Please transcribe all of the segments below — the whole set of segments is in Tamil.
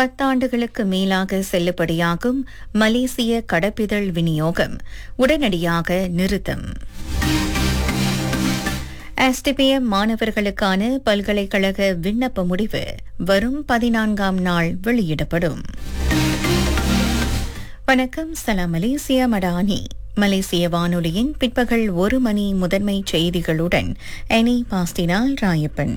பத்தாண்டுகளுக்கு மேலாக செல்லுபடியாகும் மலேசிய கடப்பிதழ் விநியோகம் உடனடியாக நிறுத்தம் ஆஸ்டிபிஎம் மாணவர்களுக்கான பல்கலைக்கழக விண்ணப்ப முடிவு வரும் பதினான்காம் நாள் வெளியிடப்படும் வணக்கம் சலாம் மலேசியா மடானி மலேசிய வானொலியின் பிற்பகல் ஒரு மணி முதன்மை செய்திகளுடன் எனி பாஸ்டினால் ராயப்பன்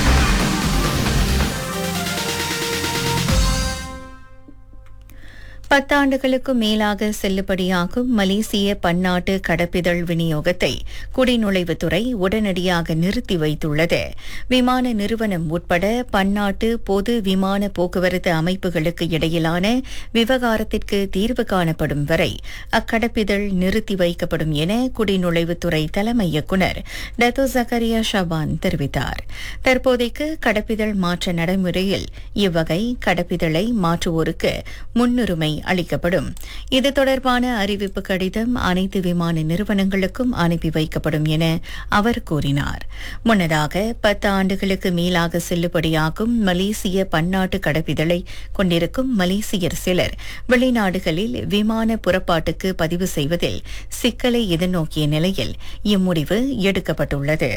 பத்தாண்டுகளுக்கும் மேலாக செல்லுபடியாகும் மலேசிய பன்னாட்டு கடப்பிதழ் விநியோகத்தை குடிநுழைவுத்துறை உடனடியாக நிறுத்தி வைத்துள்ளது விமான நிறுவனம் உட்பட பன்னாட்டு பொது விமான போக்குவரத்து அமைப்புகளுக்கு இடையிலான விவகாரத்திற்கு தீர்வு காணப்படும் வரை அக்கடப்பிதழ் நிறுத்தி வைக்கப்படும் என குடிநுழைவுத்துறை தலைமை இயக்குநர் டத்தோ ஜக்கரியா ஷபான் தெரிவித்தார் தற்போதைக்கு கடப்பிதழ் மாற்ற நடைமுறையில் இவ்வகை கடப்பிதழை மாற்றுவோருக்கு முன்னுரிமை அளிக்கப்படும் இது தொடர்பான அறிவிப்பு கடிதம் அனைத்து விமான நிறுவனங்களுக்கும் அனுப்பி வைக்கப்படும் என அவர் கூறினார் முன்னதாக பத்து ஆண்டுகளுக்கு மேலாக செல்லுபடியாகும் மலேசிய பன்னாட்டு கடப்பிதழை கொண்டிருக்கும் மலேசியர் சிலர் வெளிநாடுகளில் விமான புறப்பாட்டுக்கு பதிவு செய்வதில் சிக்கலை எதிர்நோக்கிய நிலையில் இம்முடிவு எடுக்கப்பட்டுள்ளது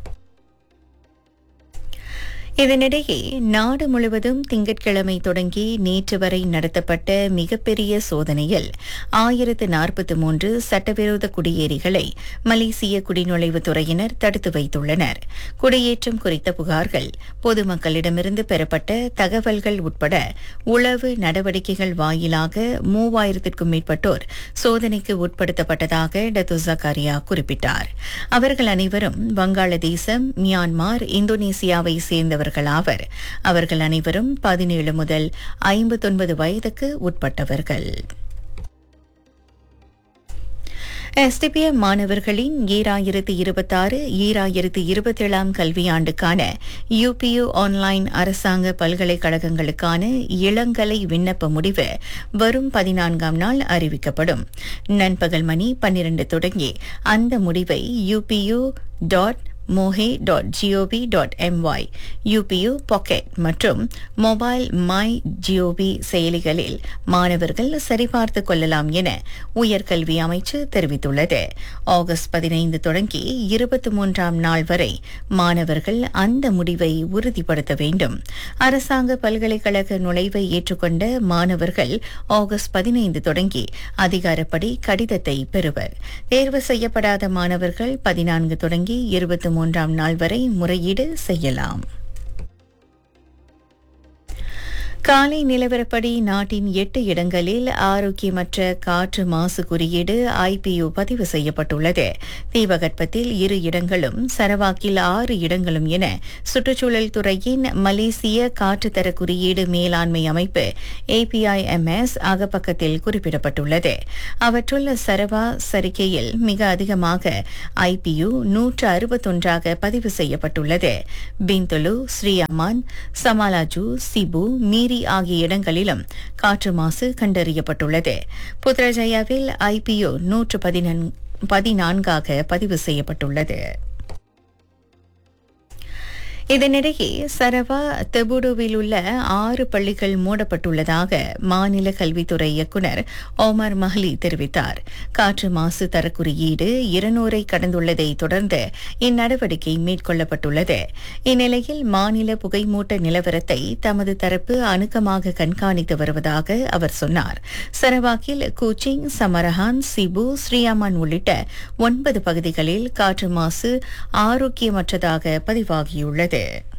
இதனிடையே நாடு முழுவதும் திங்கட்கிழமை தொடங்கி நேற்று வரை நடத்தப்பட்ட மிகப்பெரிய சோதனையில் ஆயிரத்து நாற்பத்தி மூன்று சட்டவிரோத குடியேறிகளை மலேசிய குடிநுழைவுத்துறையினர் தடுத்து வைத்துள்ளனர் குடியேற்றம் குறித்த புகார்கள் பொதுமக்களிடமிருந்து பெறப்பட்ட தகவல்கள் உட்பட உளவு நடவடிக்கைகள் வாயிலாக மூவாயிரத்திற்கும் மேற்பட்டோர் சோதனைக்கு உட்படுத்தப்பட்டதாக டத்து ஜக்காரியா குறிப்பிட்டார் அவர்கள் அனைவரும் வங்காளதேசம் மியான்மார் இந்தோனேசியாவை சேர்ந்தவர்கள் ஆவர் அவர்கள் அனைவரும் பதினேழு முதல் ஐம்பத்தொன்பது வயதுக்கு உட்பட்டவர்கள் எஸ்டிபிஎம் மாணவர்களின் ஈராயிரத்து இருபத்தாறு ஈராயிரத்து இருபத்தேழாம் கல்வியாண்டுக்கான யுபியு ஆன்லைன் அரசாங்க பல்கலைக்கழகங்களுக்கான இளங்கலை விண்ணப்ப முடிவு வரும் பதினான்காம் நாள் அறிவிக்கப்படும் நண்பகல் மணி பன்னிரண்டு தொடங்கி அந்த முடிவை UPU dot MOHE dot GOV dot MY UPU pocket மற்றும் மொபைல் மை ஜிஓவி செயலிகளில் மாணவர்கள் சரிபார்த்துக் கொள்ளலாம் என உயர்கல்வி அமைச்சு தெரிவித்துள்ளது ஆகஸ்ட் பதினைந்து தொடங்கி இருபத்தி மூன்றாம் நாள் வரை மாணவர்கள் அந்த முடிவை உறுதிப்படுத்த வேண்டும் அரசாங்க பல்கலைக்கழக நுழைவை ஏற்றுக்கொண்ட மாணவர்கள் ஆகஸ்ட் பதினைந்து தொடங்கி அதிகாரப்படி கடிதத்தை பெறுவர் தேர்வு செய்யப்படாத மாணவர்கள் பதினான்கு தொடங்கி இருபத்தி மூன்றாம் நாள் வரை முறையீடு செய்யலாம் காலை நிலவரப்படி நாட்டின் எட்டு இடங்களில் ஆரோக்கியமற்ற காற்று மாசு குறியீடு ஐபியு பதிவு செய்யப்பட்டுள்ளது தீபகற்பத்தில் இரு இடங்களும் சரவாக்கில் ஆறு இடங்களும் என சுற்றுச்சூழல் துறையின் மலேசிய காற்றுத்தர குறியீடு மேலாண்மை அமைப்பு ஏபிஐஎம்எஸ் அகப்பக்கத்தில் குறிப்பிடப்பட்டுள்ளது அவற்றுள் சரவா சரிக்கையில் மிக அதிகமாக ஐபியு நூற்று அறுபத்தொன்றாக பதிவு செய்யப்பட்டுள்ளது பிந்துலு ஸ்ரீஅமான் சமாலாஜு சிபு மீரி மீரி ஆகிய இடங்களிலும் காற்று மாசு கண்டறியப்பட்டுள்ளது புத்ரஜயாவில் ஐபிஓ நூற்று பதினான்காக பதிவு செய்யப்பட்டுள்ளது இதனிடையே சரவா தெபுடுவில் உள்ள ஆறு பள்ளிகள் மூடப்பட்டுள்ளதாக மாநில கல்வித்துறை இயக்குநர் ஓமர் மஹ்லி தெரிவித்தார் காற்று மாசு தரக்குறியீடு இருநூறை கடந்துள்ளதை தொடர்ந்து இந்நடவடிக்கை மேற்கொள்ளப்பட்டுள்ளது இந்நிலையில் மாநில புகைமூட்ட நிலவரத்தை தமது தரப்பு அணுக்கமாக கண்காணித்து வருவதாக அவர் சொன்னார் சரவாக்கில் கூச்சிங் சமரஹான் சிபு ஸ்ரீயாமான் உள்ளிட்ட ஒன்பது பகுதிகளில் காற்று மாசு ஆரோக்கியமற்றதாக பதிவாகியுள்ளது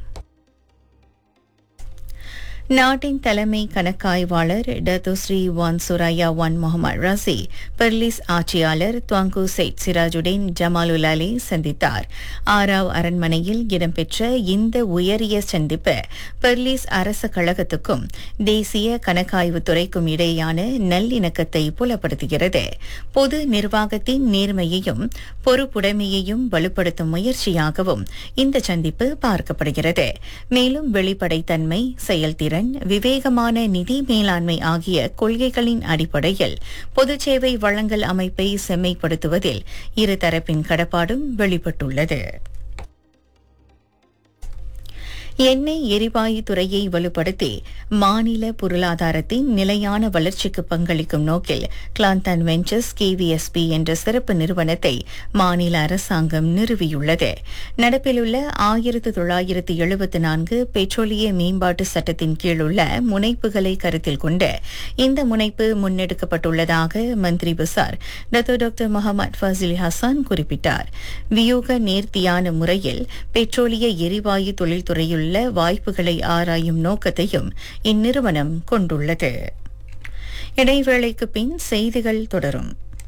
நாட்டின் தலைமை கணக்காய்வாளர் டத்தோஸ்ரீ வான் சுராயா வான் முகமது ரசி பெர்லிஸ் ஆட்சியாளர் துவாங்கு செட் சிராஜுடேன் ஜமாலுல் அலி சந்தித்தார் ஆராவ் அரண்மனையில் இடம்பெற்ற இந்த உயரிய சந்திப்பு பெர்லிஸ் அரச கழகத்துக்கும் தேசிய கணக்காய்வு துறைக்கும் இடையேயான நல்லிணக்கத்தை புலப்படுத்துகிறது பொது நிர்வாகத்தின் நேர்மையையும் பொறுப்புடைமையையும் வலுப்படுத்தும் முயற்சியாகவும் இந்த சந்திப்பு பார்க்கப்படுகிறது மேலும் வெளிப்படைத்தன்மை செயல்திறன் விவேகமான நிதி மேலாண்மை ஆகிய கொள்கைகளின் அடிப்படையில் பொதுச் சேவை வழங்கல் அமைப்பை செம்மைப்படுத்துவதில் இருதரப்பின் கடப்பாடும் வெளிப்பட்டுள்ளது எண்ணெய் எரிவாயு துறையை வலுப்படுத்தி மாநில பொருளாதாரத்தின் நிலையான வளர்ச்சிக்கு பங்களிக்கும் நோக்கில் கிளாந்தன் வெஞ்சர்ஸ் கேவிஎஸ்பி என்ற சிறப்பு நிறுவனத்தை மாநில அரசாங்கம் நிறுவியுள்ளது நடப்பிலுள்ள ஆயிரத்து தொள்ளாயிரத்து எழுபத்து நான்கு பெட்ரோலிய மேம்பாட்டு சட்டத்தின் கீழுள்ள முனைப்புகளை கருத்தில் கொண்டு இந்த முனைப்பு முன்னெடுக்கப்பட்டுள்ளதாக மந்திரி பசார் Dato doctor Mohamed Fazil Hasan குறிப்பிட்டார் வியூக நேர்த்தியான முறையில் பெட்ரோலிய எரிவாயு தொழில்துறையுள்ள வாய்ப்புகளை ஆராயும் நோக்கத்தையும் இந்நிறுவனம் கொண்டுள்ளது இடைவேளைக்கு பின் செய்திகள் தொடரும்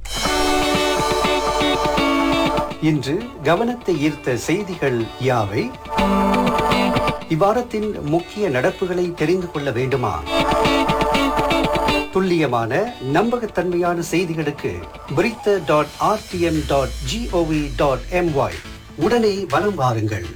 இன்று கவனத்தை ஈர்த்த செய்திகள் யாவை இவ்வாரத்தின் முக்கிய நடப்புகளை தெரிந்து கொள்ள வேண்டுமா துல்லியமான நம்பகத்தன்மையான செய்திகளுக்கு Berita dot RTM dot GOV dot MY உடனே வலம் வாருங்கள்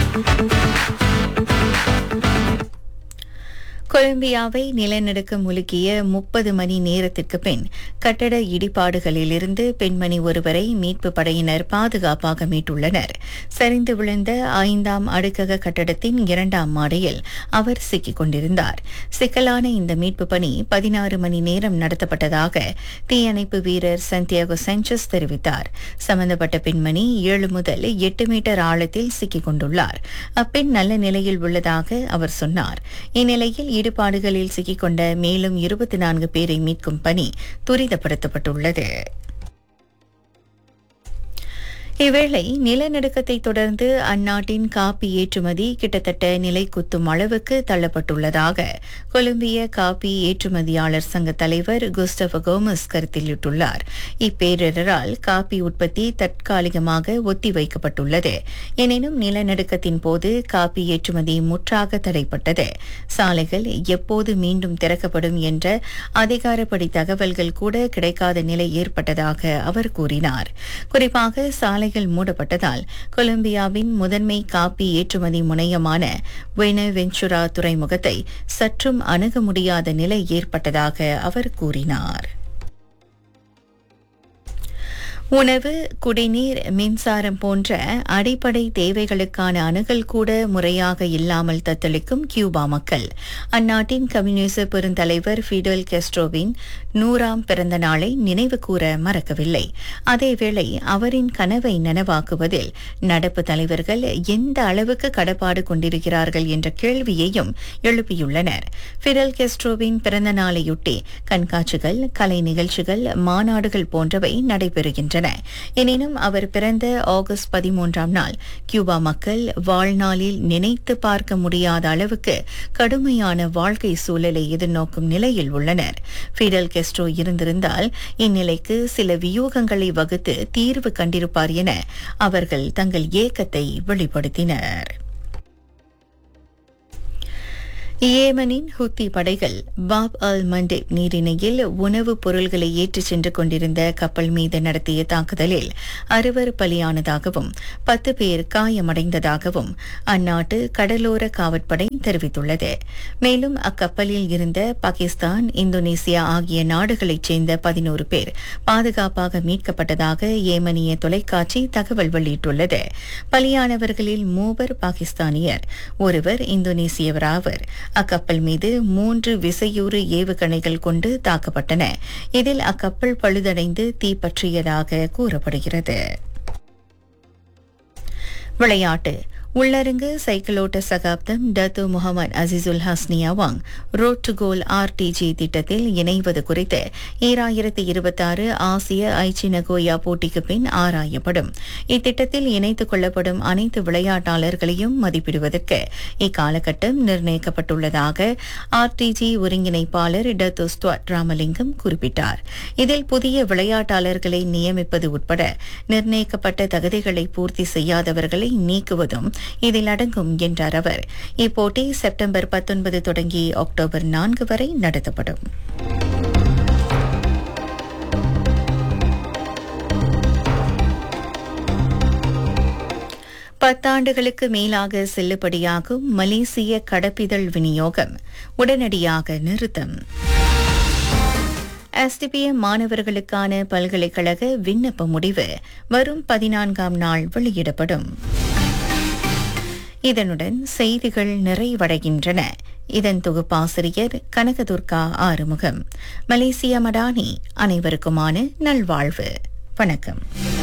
கொலம்பியாவை நிலநடுக்கம் உலுக்கிய முப்பது மணி நேரத்திற்கு பின் கட்டட இடிபாடுகளிலிருந்து பெண்மணி ஒருவரை மீட்பு படையினர் பாதுகாப்பாக மீட்டுள்ளனர் சரிந்து விழுந்த ஐந்தாம் அடுக்கக கட்டடத்தின் இரண்டாம் மாடியில் அவர் சிக்கிக் கொண்டிருந்தார் சிக்கலான இந்த மீட்பு பணி பதினாறு மணி நேரம் நடத்தப்பட்டதாக தீயணைப்பு வீரர் சந்தியாகோ சென்சஸ் தெரிவித்தார் சம்பந்தப்பட்ட பெண்மணி ஏழு முதல் எட்டு மீட்டர் ஆழத்தில் சிக்கிக் கொண்டுள்ளார் அப்பெண் நல்ல நிலையில் உள்ளதாக அவர் சொன்னார் இந்நிலையில் ஈடுபாடுகளில் சிக்கிக்கொண்ட மேலும் இருபத்தி நான்கு பேரை மீட்கும் பணி துரிதப்படுத்தப்பட்டுள்ளது இவ்வேளை நிலநடுக்கத்தை தொடர்ந்து அந்நாட்டின் காப்பி ஏற்றுமதி கிட்டத்தட்ட நிலை குத்தும் அளவுக்கு தள்ளப்பட்டுள்ளதாக கொலம்பிய காப்பி ஏற்றுமதியாளர் சங்க தலைவர் குஸ்டப கோமஸ் கருத்திலிட்டுள்ளார் இப்பேரிடரால் காப்பி உற்பத்தி தற்காலிகமாக ஒத்திவைக்கப்பட்டுள்ளது எனினும் நிலநடுக்கத்தின் போது காப்பி ஏற்றுமதி முற்றாக தடைப்பட்டது சாலைகள் எப்போது மீண்டும் திறக்கப்படும் என்ற அதிகாரப்படி தகவல்கள் கூட கிடைக்காத நிலை ஏற்பட்டதாக அவர் கூறினார் குறிப்பாக சாலைகள் மூடப்பட்டதால் கொலம்பியாவின் முதன்மை காப்பி ஏற்றுமதி முனையமான வெனவென்சுரா துறைமுகத்தை சற்றும் அணுக முடியாத நிலை ஏற்பட்டதாக அவர் கூறினார் உணவு குடிநீர் மின்சாரம் போன்ற அடிப்படை தேவைகளுக்கான அணுகல் கூட முறையாக இல்லாமல் தத்தளிக்கும் கியூபா மக்கள் அந்நாட்டின் கம்யூனிச பெருந்தலைவர் ஃபிடல் கெஸ்ட்ரோவின் நூறாம் பிறந்த நாளை நினைவு கூற மறக்கவில்லை அதேவேளை அவரின் கனவை நனவாக்குவதில் நடப்பு தலைவர்கள் எந்த அளவுக்கு கடப்பாடு கொண்டிருக்கிறார்கள் என்ற கேள்வியையும் எழுப்பியுள்ளனர் ஃபிடல் கெஸ்ட்ரோவின் பிறந்த நாளையொட்டி கண்காட்சிகள் கலை நிகழ்ச்சிகள் மாநாடுகள் போன்றவை நடைபெறுகின்றன எனினும் அவர் பிறந்த ஆகஸ்ட் பதிமூன்றாம் நாள் கியூபா மக்கள் வாழ்நாளில் நினைத்து பார்க்க முடியாத அளவுக்கு கடுமையான வாழ்க்கை சூழலை எதிர்நோக்கும் நிலையில் உள்ளனர் ஃபிடல் கெஸ்ட்ரோ இருந்திருந்தால் இந்நிலைக்கு சில வியூகங்களை வகுத்து தீர்வு கண்டிருப்பார் என அவர்கள் தங்கள் ஏக்கத்தை வெளிப்படுத்தினர் ஏமனின் ஹுத்தி படைகள் பாப் அல் மண்டேப் நீரிணையில் உணவுப் பொருள்களை ஏற்றிச் சென்று கொண்டிருந்த கப்பல் மீது நடத்திய தாக்குதலில் அறுவர் பலியானதாகவும் பத்து பேர் காயமடைந்ததாகவும் அந்நாட்டு கடலோர காவற்படை தெரிவித்துள்ளது மேலும் அக்கப்பலில் இருந்த பாகிஸ்தான் இந்தோனேசியா ஆகிய நாடுகளைச் சேர்ந்த பதினோரு பேர் பாதுகாப்பாக மீட்கப்பட்டதாக ஏமனிய தொலைக்காட்சி தகவல் வெளியிட்டுள்ளது பலியானவர்களில் மூவர் பாகிஸ்தானியர் ஒருவர் இந்தோனேசியவர் ஆவர் அக்கப்பல் மீது மூன்று விசையூறு ஏவுகணைகள் கொண்டு தாக்கப்பட்டன இதில் அக்கப்பல் பழுதடைந்து தீப்பற்றியதாக கூறப்படுகிறது விளையாட்டு உள்ளரங்கு சைக்கிளோட்ட சகாப்தம் Datuk Mohamed Azizul Hasni Awang road to gold RTG திட்டத்தில் இணைவது குறித்து ஈராயிரத்து இருபத்தாறு ஆசிய ஐச்சி நகோயா போட்டிக்கு பின் ஆராயப்படும் இத்திட்டத்தில் இணைத்துக் கொள்ளப்படும் அனைத்து விளையாட்டாளர்களையும் மதிப்பிடுவதற்கு இக்காலகட்டம் நிர்ணயிக்கப்பட்டுள்ளதாக ஆர்டிஜி ஒருங்கிணைப்பாளர் டத்து ஸ்துவட் ராமலிங்கம் குறிப்பிட்டார் இதில் புதிய விளையாட்டாளர்களை நியமிப்பது உட்பட நிர்ணயிக்கப்பட்ட தகுதிகளை பூர்த்தி செய்யாதவர்களை நீக்குவதும் இதில் அடங்கும் என்றார் அவர் இப்போட்டி செப்டம்பர் பத்தொன்பது தொடங்கி அக்டோபர் நான்கு வரை நடத்தப்படும் பத்தாண்டுகளுக்கு மேலாக செல்லுபடியாகும் மலேசிய கடப்பிதழ் விநியோகம் உடனடியாக நிறுத்தம் எஸ்டிபிஎம் மாணவர்களுக்கான பல்கலைக்கழக விண்ணப்ப முடிவு வரும் பதினான்காம் நாள் வெளியிடப்படும் இதனுடன் செய்திகள் நிறைவடைகின்றன இதன் தொகுப்பாசிரியர் கனகதுர்கா ஆறுமுகம் மலேசிய மடானி அனைவருக்குமான நல்வாழ்வு வணக்கம்